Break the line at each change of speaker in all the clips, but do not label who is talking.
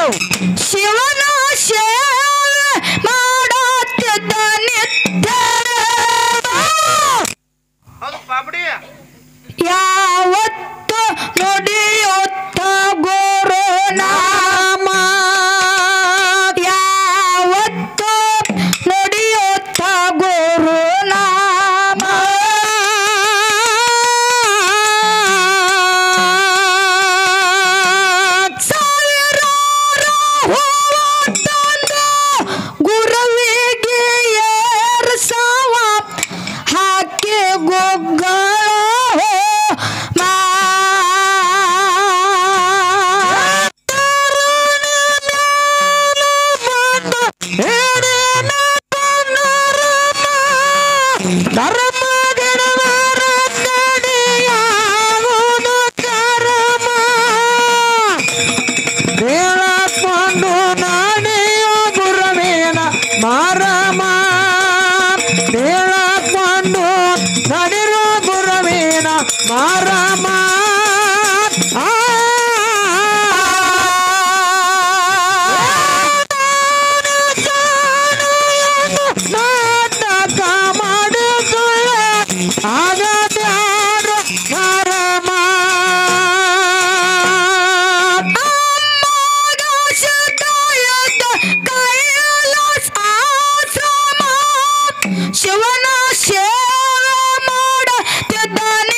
ಶಿವನ ಸೇವೆ ಮಾಡುತ್ತಿದ್ದ ನಿತ್ಯ
ಹೌದು ಪಾಪಡಿ
ಯಾವತ್ತು ನುಡಿಯುತ್ತ ಗುರು ನಾಮ ಯಾವತ್ತು ನುಡಿಯುತ್ತ ಗುರು ನಾಮ ಸಾವಿರಾರು ಹೂವು ತಂದು ಗುರುವಿಗೆ ಏರ್ಸವ ಹಾಕಿ ಗುಗ್ಗಳ ಮಾ ಧರ್ಮ ಗಿಡವರ ನಡೆಯಾವುದು ಕರ್ಮ
ಹೇಳಕೊಂಡು ನಾನೆಯೋ ಗುರವೇನ ಮಾರಮ ಹೇಳಕೊಂಡು ನಡಿರೋ ಗುರವೇನ ಮಾರಮ ಆ ನಾಟಕ ಮಾಡಿಕೊಳ್ಳ ಆಗದ್ಯಾರ ಮಾರಮ
ಶಿವನ ಸೇವೆ ಮಾಡುತ್ತಿದ್ದಾನೆ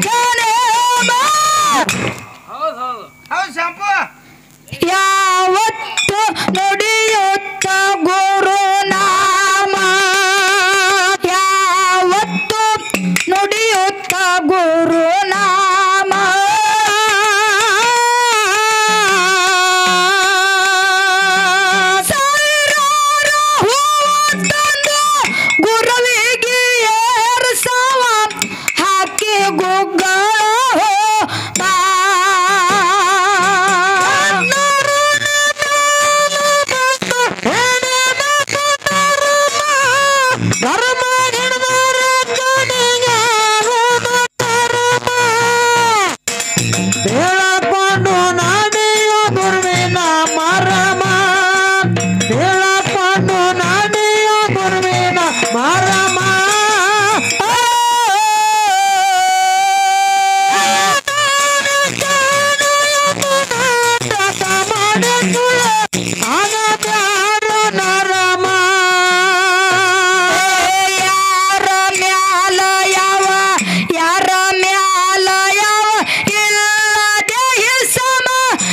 ಹೌದು ಹೌದು ಹೌದು ಶಾಂಪು
ಯಾವತ್ತು ನುಡಿಯುತ್ತ ಗುರು ನಾಮ ಯಾವತ್ತು ನುಡಿಯುತ್ತ ಗುರು ನಾಮ ಸಾವಿರಾರು ಹೂವು ತಂದು ಗುರುವಿಗೆ ಏರ್ಸವ ಹಾಕಿ ಗುಗ್ಗಳ
ಧರ್ಮ ಹಿಡಿದರ ಕಡೆಗೆ ಧರ್ಮ ಹೇಳಕೊಂಡು ನಾನೆಯೋ ಗುರುವಿನ ಮರಮ ಹೇಳಕೊಂಡು ನಾನೆಯೋ ಗುರುವಿನ ಮರಮ ನರಮ
ಯಾರ ಮ್ಯಾಲ ಯಾವ ಯಾರ ಮ್ಯಾಲ ಯಾವ ಇಲ್ಲದೆ ಸಮ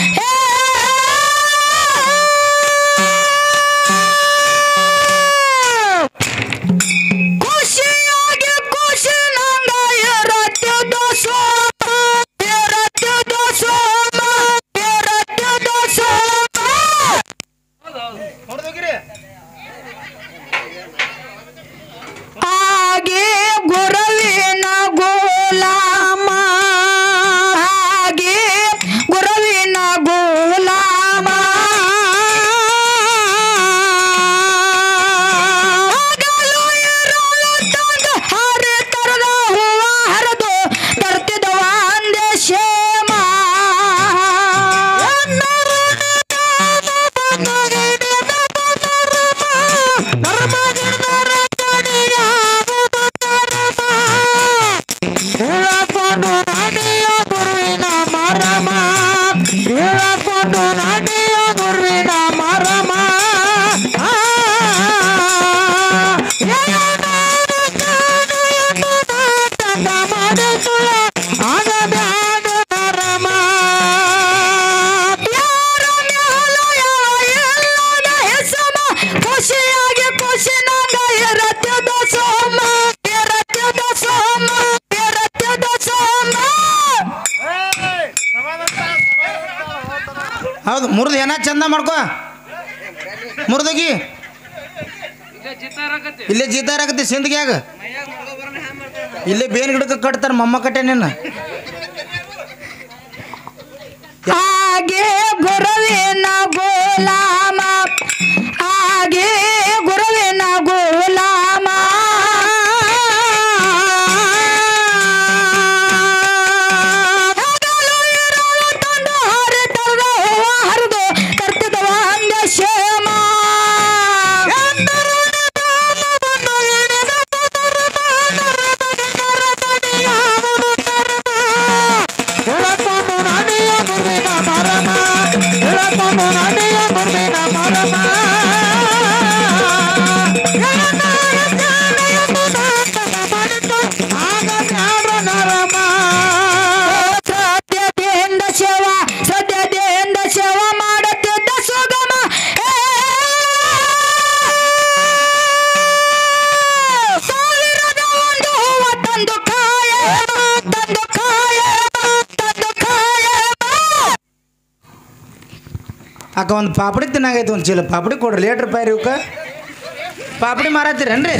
ಖುಷಿಯಾಗಿ ಖುಷಿ ನಂಗ ಇರತ್ತಿದ್ದ ಸೋಮ ಇರತ್ತಿದ್ದ ಸೋಮ ಇರತ್ತಿದ್ದ ಸೋಮ
ಹೌದು ಹೌದು ಹೊಡೆದೋಗಿರಿ
ಹಾಗೆ ಗುರುವಿನ ಗೋಲಾಮ ಹಾಗೆ ಗುರುವಿನ ಗೋಲಾಮ ಹಗಲು ಇರಲು ತಂದು ಹರಿ ತರದ ಹೂವ ಹರಿದು ತರ್ತಿದ್ದವ ಅಂದೆ ಶೇಮ
ಹೇಳಕೊಂಡು ನಾಡಿಯೋ ಗುರುವಿನ ಮರಮ ಹೇಳಕೊಂಡು ನಾಡಿಯೋ ಗುರುವಿನ ಮರಮ ಆ, ನಾಟಕ ಮಾಡಿಸುವ ಆಗಬ್ಯಾಡ ಮರಮ
ಯಾರ ಮ್ಯಾಲ ಯಾವ ಎಲ್ಲದ ಹೆಸಮ ಖುಷಿಯಾಗಿ ಖುಷಿ ನಂಗ ಇರತ್ತದ ಸೋಮ ಇರತ್ತದ ಸೋಮ ಇರತ್ತದ ಸೋಮ
ಏಯ್! ಸಮಾಧಾನ, ಸಮಾಧಾನ.
ಹೌದು ಮುರಿದು ಏನ ಚಂದ ಮಾಡ್ಕೋ ಮುರಿದೋಗಿ ಇಲ್ಲೇ ಜೀತಾರಾಗತ್ತೆ ಸಿಂದಗ್ಯಾಗ ಇಲ್ಲೇ ಬೇನ್ ಗಿಡಕ್ಕೆ ಕಟ್ತಾರ ಮಮ್ಮ ಕಟ್ಟೆ ನಿನ್ನ
ಹಾಗೆ ಗುರುವಿನ ಗೋಲಾಮ ಹಾಗೆ ಗುರುವಿನ ಗೋಲಾಮ ಹಗಲು ಇರಲು ತಂದು ಹರಿತದ ಹೂವ ಹರಿದು ತರ್ತಿದ್ದವ
ಇಳಕೊಂಡು ನಡೆಯ ಗುರುವಿನ ಮರಮ ಆಗ ಬ್ಯಾಡ ನರಮ
ಸದ್ಯದಿಂದ ಸೇವ ಸದ್ಯದಿಂದ ಸೇವ ಮಾಡುತ್ತಿದ್ದ ಸುಗಮ ಏ! ಸಾವಿರದ ಒಂದು ಹೂವ ತಂದು ಕಾಯ ತಂದು ಕಾಯ ತಂದು ಕಾಯ
ಅಕ್ಕ ಒಂದು ಪಾಪಡಿ ತಿನ್ನಾಗೈತೆ ಒಂದು ಚೀಲ ಪಾಪಡಿ ಕೊಡ್ರಿ ಲೇಟ್ ರೂಪಾಯಿ ರೀ ಇವಕ್ಕೆ ಪಾಪಡಿ ಮಾರಾತೀರೇನ್ರಿ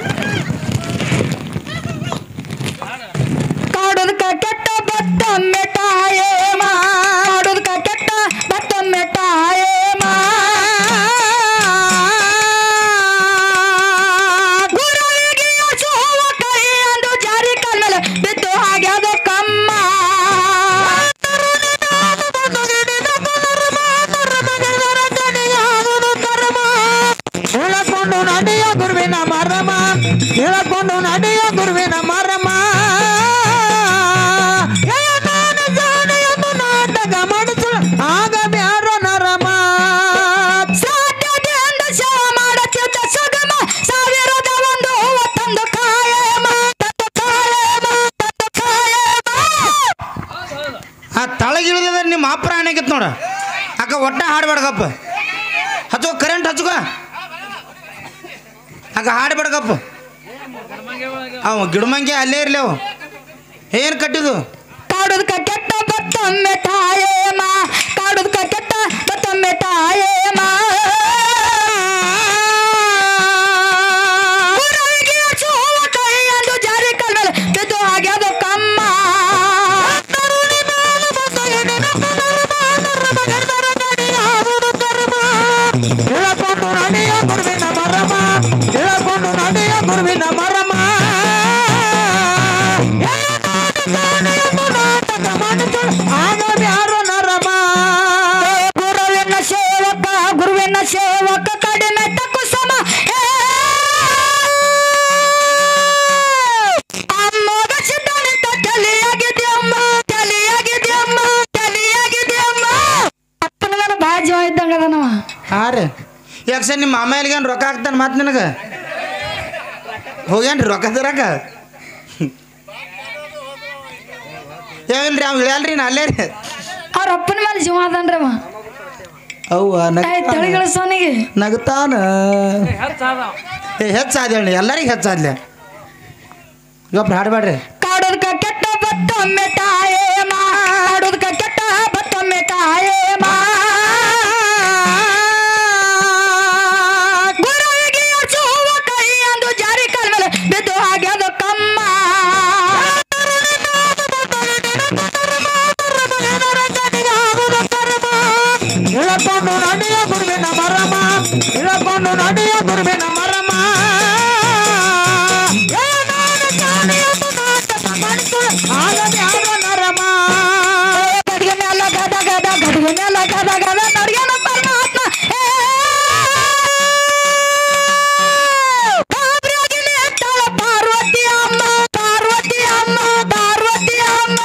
ಕಾಡುದಕ್ಕ ಕೆಟ್ಟ ಬತ್ತ ಮೆಟಾಯೇ ಮಾಡುದಕ್ಕ ಕೆಟ್ಟ ಬತ್ತ ಮೆಟಾಯೇ ಗುರುವಿಗೆ ಯೋಚುವ ಕೈ ಅಂದು ಜಾರಿ ಕಲ್ಮೇಲೆ ಬಿದ್ದು ಆಗ್ಯಾದ ಕಮ್ಮ
ಇಳಕೊಂಡು ನಡೆಯ ಗುರುವಿನ ಮರಮ ಇಳಕೊಂಡು ನಡೆಯ ಗುರುವಿನ ಮರಮ ಏ ನಾನು ಜಾಣೆಯೊಂದು ನಾಟಕ ಮಾಡಿಸು ಆಗ ಬ್ಯಾರೋ ನರಮ
ಸಾಧ್ಯತೆಯಿಂದ ಸೇವ ಮಾಡುತ್ತಿದ್ದ ಸುಗಮ ಸಾವಿರದ ಒಂದು ಹೂವ ತಂದು ಕಾಯೇಮ ತಂದು ಕಾಯೇಮ ತಂದು ಕಾಯೇಮ
ಆ ತಳಗಿಳಿದ್ರೆ ನಿಮ್ಮ ಅಪ್ಪರ ಆಣೆಗಿತ್ತು ನೋಡ ಅಕ್ಕ ಒಟ್ಟ ಹಾಡ್ಬೇಡ್ಗಪ್ಪ ಹಚ್ಚೋ ಕರೆಂಟ್ ಹಚ್ಚುಕ ಅಕ್ಕ ಹಾಡ್ಬೇಡ್ಗಪ್ಪ ಅವ ಗಿಡಮಂಗೆ ಅಲ್ಲೇ ಇರ್ಲಿ ಅವು ಏನು ಕಟ್ಟಿದು
ಕಾಡುದಕ್ಕ ಕೆಟ್ಟ ಬತ್ತೊಮ್ಮೆ ತಾಯೇಮ ಕಾಡುದಕ್ಕ ಕೆಟ್ಟ ಬತ್ತೊಮ್ಮೆ ತಾಯೇಮ ಗುರುವಿಗೆ ಹಚ್ಚುವ ಕೈ ಅಂದು ಜಾರಿ ಕಲ್ಮೇಲೆ ಬಿದ್ದು ಆಗ್ಯಾದ ಕಮ್ಮ
ಇಳಕೊಂಡು ನಡೆಯ ಗುರುವಿನ ಮರಮ ಇಳಕೊಂಡು ನಡೆಯ ಗುರುವಿನ ಮರಮ ಏ ನಾನು ಜಾಣೆಯೊಂದು ನಾಟಕ ಮಾಡಿಸು ಆಗ ಬ್ಯಾರೋ ನರಮ
ಗುರುವಿನ ಸೇವಕ ಗುರುವಿನ ಸೇವಕ ಕಡಿಮೆ ಕುಸಮ ಅಮ್ಮಗ ಸಿದ್ಧಾಂತ ತಲೆಯಾಗಿದೆ ಅಮ್ಮ ತಲೆಯಾಗಿದೆ ಅಮ್ಮ ತಲೆಯಾಗಿದೆ ಅಮ್ಮ ಅಪ್ಪನ ಮೇಲೆ ಭಾಳ ಜೀವ ಇದ್ದಂಗ ಅದನವ
ಹಾಂ ರೀ ಯಾಕೆ ಸರ್ ನಿಮ್ಮ ಮಾಮ ಎಲ್ಲಿಗೇನು ರೊಕ್ಕ ಹಾಕ್ತಾನೆ ಮತ್ತೆ ನಿನಗೆ ಹೋಗ್ಯಾನ್ರಿ ರೊಕ್ಕ ತರಕ ಏನಿಲ್ರಿ ಅವ್ ಇಳ್ಯಾಲ್ರಿ ನಾ ಅಲ್ಲೇ ರೀ
ಅವ್ರ ಅಪ್ಪನ ಮೇಲೆ ಜೀವ ಅದನ್ರಿ ಅವ
ಅವ್ವ
ಏ, ತಳಿಗಳಿಸೋನಿಗೆ
ನಗ್ತಾನ ಏ ಹೆಚ್ಚಾದೇಳಿ ಎಲ್ಲರಿಗೆ ಹೆಚ್ಚಾದ್ಲೆ ಇವತ್ತು ಹಾಡ್ಬೇಡ್ರಿ
ಕಾಡೋದಕ್ಕ ಕೆಟ್ಟ ಬತ್ತೊಮ್ಮೆ ತಾಯೇಮ ಕಾಡೋದಕ್ಕ ಕೆಟ್ಟ ಬತ್ತೊಮ್ಮೆ ತಾಯೇಮ ಗುರುವಿಗೆ ಹಚ್ಚುವ ಕೈ ಅಂದು ಜಾರಿ ಕಲ್ಮೇಲೆ ಬಿದ್ದು ಆಗ್ಯಾದ ಕಮ್ಮ
ಇಳಕೊಂಡು ನಡೆಯ ಗುರುವಿನ ಮರಮ ಇಳಕೊಂಡು ನಡೆಯ ಗುರುವಿನ ಮರಮ ಏ ನಾನು ಜಾಣೆಯೊಂದು ನಾಟಕ ಮಾಡಿಸು ಆಗ ಬ್ಯಾರೋ ನರಮ
ಗಡಿಗೆ ಮೇಲೆ ಗದ ಗದ ಗಡಿಗೆ ಮೇಲೆ ಗದ ಗದ ನಡ್ಯಾನ ಪರಮಾತ್ಮ ಏ! ಗಾಬ್ರಿಯಾಗಿ ನಿಂತಾಳ ಪಾರ್ವತಿ ಅಮ್ಮ ಪಾರ್ವತಿ ಅಮ್ಮ ಪಾರ್ವತಿ ಅಮ್ಮ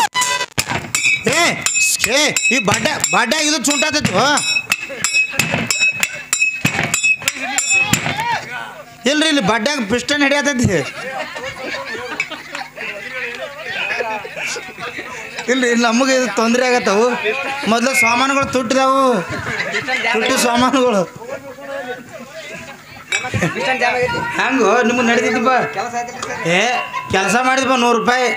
ಏ ಏ ಈ ಬಡ್ಡೆ ಬಡ್ಡೆ ಇದು ಚುಂಟಾತೈತಿ ಇಲ್ರಿ ಇಲ್ಲಿ ಬಡ್ಡ್ಯಾಗ ಪಿಸ್ಟನ್ ಹಿಡಿಯತೈತಿ ಇಲ್ರಿ ಇಲ್ಲಿ ನಮಗೆ ಇದು ತೊಂದರೆ ಆಗತ್ತವು ಮೊದಲು ಸಾಮಾನುಗಳು ತುಟ್ಟಿದಾವು ತುಟ್ಟಿ ಸಾಮಾನುಗಳು ಹಂಗು ನಿಮ್ಗೆ ನಡೀತಿದ್ದಪ್ಪ ಏ ಕೆಲಸ ಮಾಡಿದ್ಪ ನೂರು ರೂಪಾಯಿ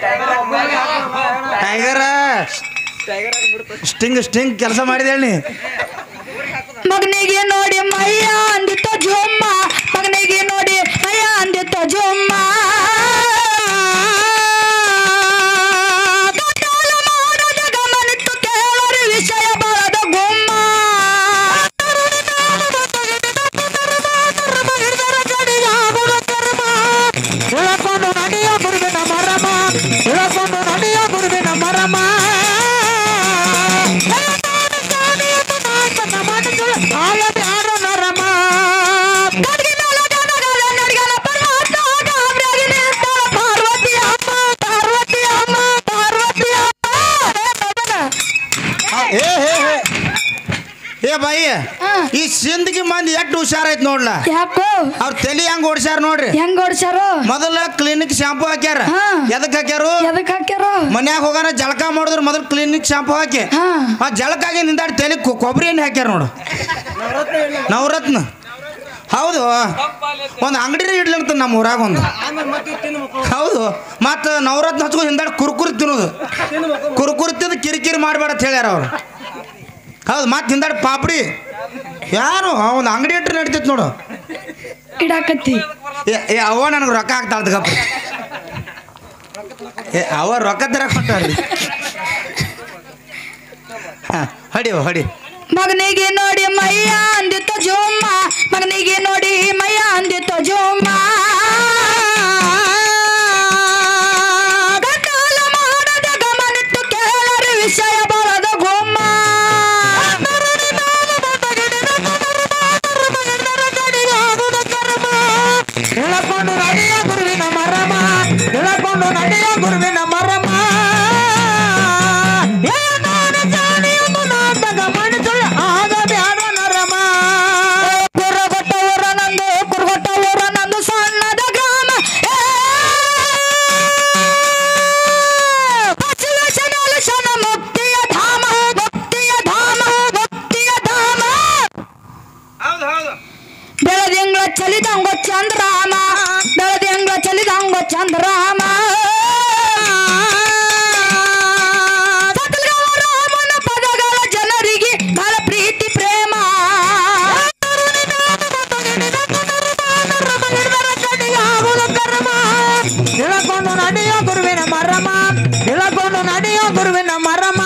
ಟೈಗರ ಸ್ಟಿಂಗ್ ಸ್ಟಿಂಗ್ ಕೆಲಸ ಮಾಡಿದೆ ಹೇಳಿ
ಮಗನಿಗೆ ನೋಡಿ ಮಯ್ಯ ಅಂದಿತ್ತ ಜುಮ್ಮ ಮಗನಿಗೆ ನೋಡಿ ಮಯ್ಯ ಅಂದಿತ್ತ ಜುಮ್ಮ ಗದ್ದಲ ಮಾಡದ ಗಮನಿತ್ತು ಕೇಳರಿ ವಿಷಯ ಬರದ ಗುಮ್ಮ
ಇಳಕೊಂಡು ನಡೆಯ ಗುರುವಿನ ಮರಮ ಇಳಕೊಂಡು ನಡೆಯ ಗುರುವಿನ ಮರಮ ಆಗ ಬ್ಯಾರೋ ನರಮ
ಏ ಬಾಯಿ
ಹಾ.
ಈ ಸಿಂದಗಿ ಮಂದಿ ಎಷ್ಟು ಹುಷಾರೈತ್ ನೋಡ್ಲ
ಯಾಕೋ
ಅವ್ರ ತಲಿ ಹೆಂಗ್ ಓಡ್ಸ್ಯಾರ ನೋಡ್ರಿ
ಹೆಂಗ್ ಓಡ್ಸ್ಯಾರೋ
ಮೊದಲ ಕ್ಲಿನಿಕ್ ಶಾಂಪೂ ಹಾಕ್ಯಾರ
ಹಾ.
ಎದಕ್ ಹಾಕ್ಯಾರು
ಎದಕ್ ಹಾಕ್ಯಾರೋ
ಮನ್ಯಾಗ ಹೋಗಾನ ಜಳಕ ಮಾಡಿದ್ರು ಮೊದಲು ಕ್ಲಿನಿಕ್ ಶಾಂಪೂ ಹಾಕಿ
ಹಾ
ಆ ಜಳಕಾಗಿ ನಿಂದಾಡಿ ತಲೆ ಕೊ- ಕೊಬ್ಬರಿ ಎಣ್ಣೆ ಹಾಕ್ಯಾರ ನೋಡು ನವರತ್ನ ಹೌದು ಒಂದು ಅಂಗಡಿ ಇಡ್ಲಿರ್ತ ನಮ್ಮ ಊರಾಗ ಒಂದು ಹೌದು ಮತ್ತು ನವರತ್ನ ಹಚ್ಕೊಂಡು ಹಿಂದಾಡಿ ಕುರ್ಕುರಿ ತಿನ್ನೋದು ಕುರ್ಕುರಿ ತಿಂದು ಕಿರಿಕಿರಿ ಮಾಡಬೇಡ ಅಂತ ಹೇಳ್ಯಾರ ಅವ್ರು ಹೌದು ಮತ್ತೆ ಹಿಂದಾಡಿ ಪಾಪಡಿ ಯಾರು ಒಂದು ಅಂಗಡಿ ಇಟ್ಟರೆ ನಡಿತೈತೆ ನೋಡು
ಇಡಾಕತ್ತಿ
ಏ ಏ ಅವ್ವ ನನಗೆ ರೊಕ್ಕ ಹಾಕ್ತಾಳ ಗಪ್ಪ ಏ ಅವ ರೊಕ್ಕ ತರ ಕೊಟ್ಟಾರ್ರಿ ಹಾಂ ಹೊಡಿ ಹೊಡಿ
ಮಗನಿಗೆ ನೋಡಿ ಮಯ್ಯ ಅಂದಿತ್ತು ಜೋಮ್ಮ ಮಗನಿಗೆ ನೋಡಿ ಮಯ್ಯ ಅಂದಿತ್ತು ಜೋಮ್ಮ ಗಂಟಾಲ ಮಾಡದ ಗಮನಿಟ್ಟು ಕೇಳರಿ ವಿಷಯ ಬರದ ಗೋಮ್ಮ
ಇಳಕೊಂಡು ನಡೆಯ ಗುರುವಿನ ಮರಮ ಇಳಕೊಂಡು ನಡೆಯ ಗುರುವಿನ ಮರಮ ಏನಾದ ಜಾಣಿಯೊಂದು ನಾಟಕ ಮಣಿಸುಳ್ಳ ಆಗ ಬ್ಯಾಡ ನರಮ
ಕುರುಗೊಟ್ಟ ಊರ ನಂದು ಕುರುಗೊಟ್ಟ ಊರ ನಂದು ಸಣ್ಣದ ಗ್ರಾಮ ಏ! ಬಸವೇಶ್ವರ ಅಲಸನ ಮುಕ್ತಿಯ ಧಾಮ ಮುಕ್ತಿಯ ಧಾಮ ಮುಕ್ತಿಯ ಧಾಮ
ಹೌದು ಹೌದು
ಬೆಳದಿಂಗಳ ಚಲಿದಂಗ ಚಂದ್ರಾಮ ಬೆಳದಿಂಗಳ ಚಲಿದಂಗ ಚಂದ್ರಾಮ ಸತ್ಯಗಾಮ ರಾಮನ ಪದಗಳ ಜನರಿಗೆ ಬಹಳ ಪ್ರೀತಿ ಪ್ರೇಮ
ಆಗುವ ಕರ್ಮ ಇಳಕೊಂಡು ನಡೆಯ ಗುರುವಿನ ಮರಮ ಇಳಕೊಂಡು ನಡೆಯ ಗುರುವಿನ ಮರಮ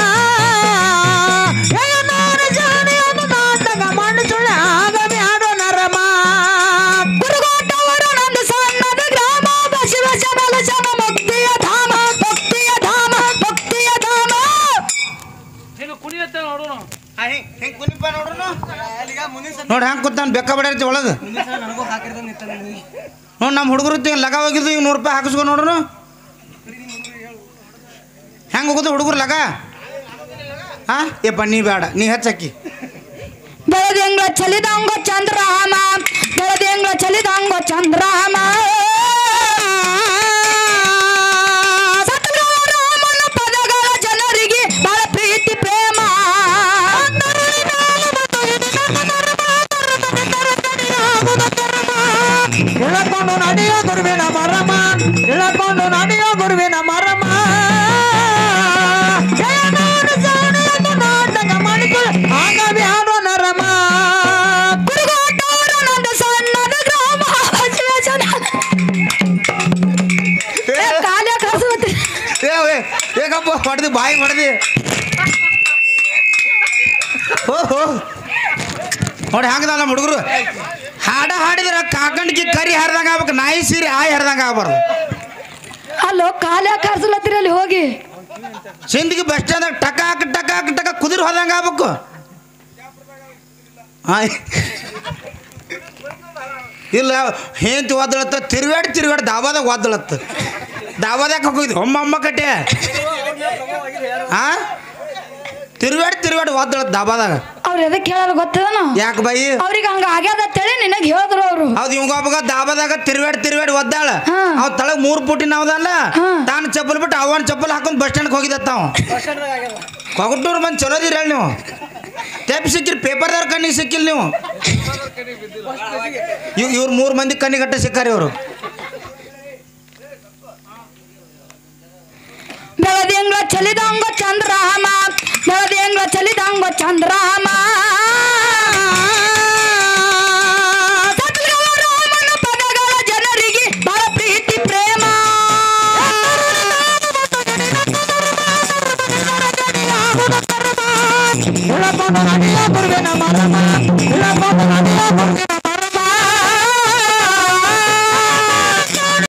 ಏನಾದ ಜಾಣಿಯೊಂದು ನಾಟಕ ಮಣಿಸುಳ್ಳ ಆಗ ಬ್ಯಾಡ ನರಮ
ಕುರುಗೋಟವರ ನಂದು ಸಣ್ಣದ ಗ್ರಾಮ ಬಸವೇಶ್ವರ ಅಲಸನ ಮುಕ್ತಿಯ ಧಾಮ ಮುಕ್ತಿಯ ಧಾಮ ಮುಕ್ತಿಯ ಧಾಮ
ಹಿಂಗೆ ಕುಣಿಯತ್ತೆ ನೋಡೋಣ
ಹಿಂಗೆ ಕುನಿಪ ನೋಡ್ರು ನೋಡಿ ಹಂಗೆ ಕೂತಾನ ಬೆಕ್ಕ ಬಡಿರ್ತಿ ಒಳಗೆ ನೋಡಿ ನಮ್ಮ ಹುಡುಗರು ಲಗ ಹೋಗಿದ್ದು ಈಗ ನೂರು ರೂಪಾಯಿ ಹಾಕಿಸ್ಕೊ ನೋಡ್ರು ಹೆಂಗೆ ಹೋಗುದು ಹುಡುಗರು ಲಗ ಹಾಂ ಏಪ್ಪ ನೀ ಬೇಡ ನೀ ಹೆಚ್ಚಕ್ಕಿ
ಬೆಳದಿಂಗಳ ಚಲಿದಂಗ ಚಂದ್ರಾಮ ಬೆಳದಿಂಗಳ ಚಲಿದಂಗ ಚಂದ್ರಾಮ ಸತ್ಯಗಾಮ ರಾಮನ ಪದಗಳ ಜನರಿಗೆ ಬಹಳ ಪ್ರೀತಿ ಪ್ರೇಮ
ಇಳಕೊಂಡು ನಡೆಯ ಗುರುವಿನ ಮರಮ ಇಳಕೊಂಡು ನಡೆಯ ಗುರುವಿನ ಮರಮ ಏನಾದ ಜಾಣಿಯೊಂದು ನಾಟಕ ಮಣಿಸುಳ್ಳ ಆಗ ಬ್ಯಾಡ ನರಮ
ಕುರುಗೋಟವರ ನಂದು ಸಣ್ಣದ ಗ್ರಾಮ ಬಸವೇಶ್ವರ ಏ, ಕಾಲ್ಯಾಗ ಹಸುವತ್ತಿ.
ಏ ಏ, ಏಕಪ್ಪ ಹೊಡೆದು ಬಾಯಿ ಹೊಡೆದಿ ಓಹೋ ನೋಡಿ ಹಂಗದ ನಮ್ಮ ಹುಡುಗರು ಹಾಡ ಹಾಡಿದ್ರೆ ಕಾಕಂಡ್ಕಿ ಕರಿ ಹರಿದಂಗೆ ಆಗ್ಬೇಕು ನಾಯಿ ಸೀರೆ ಆಯಿ ಹರಿದಂಗೆ ಆಗ್ಬಾರ್ದು
ಅಲ್ಲೋ ಕಾಲ್ಯಾಗ ಕರ್ಸಲತ್ತಿರ ಅಲ್ಲಿ ಹೋಗಿ
ಸಿಂದಗಿ ಬಸ್ ಸ್ಟ್ಯಾಂದಾಗ ಟಕ ಹಾಕಿ ಟಕ ಹಾಕಿ ಟಕ ಕುದುರೆ ಹೋದಂಗೆ ಆಗ್ಬೇಕು ಆಯ್ ಇಲ್ಲ ಹೇಂತಿ ಒದ್ದಳತ್ತ ತಿರುಗಾಡಿ ತಿರುಗಾಡಿ ದಾಬಾದಾಗ ಒದ್ದಳತ್ತ ದಾಬಾದಾಗ ಹೋಗಿದ್ವಿ ಒಮ್ಮ ಅಮ್ಮ ಕಟ್ಟೆ ಆ ತಿರುಗಾಡಿ ತಿರುಗಾಡಿ ಒದ್ದಳತ್ತ ದಾಬಾದಾಗ
ಅವ್ರು ಎದಕ್ಕೆ ಹೇಳಲ್ಲ ಗೊತ್ತದನ
ಯಾಕೆ ಬಾಯಿ
ಅವ್ರಿಗೆ ಹಂಗ ಆಗ್ಯಾದ ಅಂತೇಳಿ ನಿನಗೆ ಹೇಳಿದ್ರು ಅವರು
ಹೌದು ಇವಂಗ ಒಬ್ಬಗ ದಾಬಾದಾಗ ತಿರುಗಾಡಿ ತಿರುಗಾಡಿ ಒದ್ದಾಳ
ಹಾ.
ಅವ್ ತಳಗ್ ಮೂರು ಪುಟಿನ ಅವದಲ್ಲ
ಹಾ.
ತಾನು ಚಪ್ಪಲ್ ಬಿಟ್ಟು ಅವನ್ ಚಪ್ಪಲ್ ಹಾಕೊಂಡ್ ಬಸ್ ಸ್ಟ್ಯಾಂಡ್ಗೆ ಹೋಗಿದತ್ತ ಅವ ಕೊಗಟೂರು ಬಂದು ಚಲೋದಿರ ಹೇಳಿ ನೀವು ಟೆಪ್ ಸಿಕ್ಕಿರಿ ಪೇಪರ್ದವ್ರ ಕಣ್ಣಿಗೆ ಸಿಕ್ಕಿಲ್ಲ ನೀವು ಇವ್ ಇವ್ರು ಮೂರು ಮಂದಿ ಕಣ್ಣಿಗಟ್ಟ ಸಿಕ್ಕಾರಿ ಇವರು
ಬೆಳದಿಂಗಳ ಚಲಿದಂಗ ಚಂದ್ರಾಮ ಬೆಳದಿಂಗಳ ಚಲಿದಂಗ ಚಂದ್ರಾಮ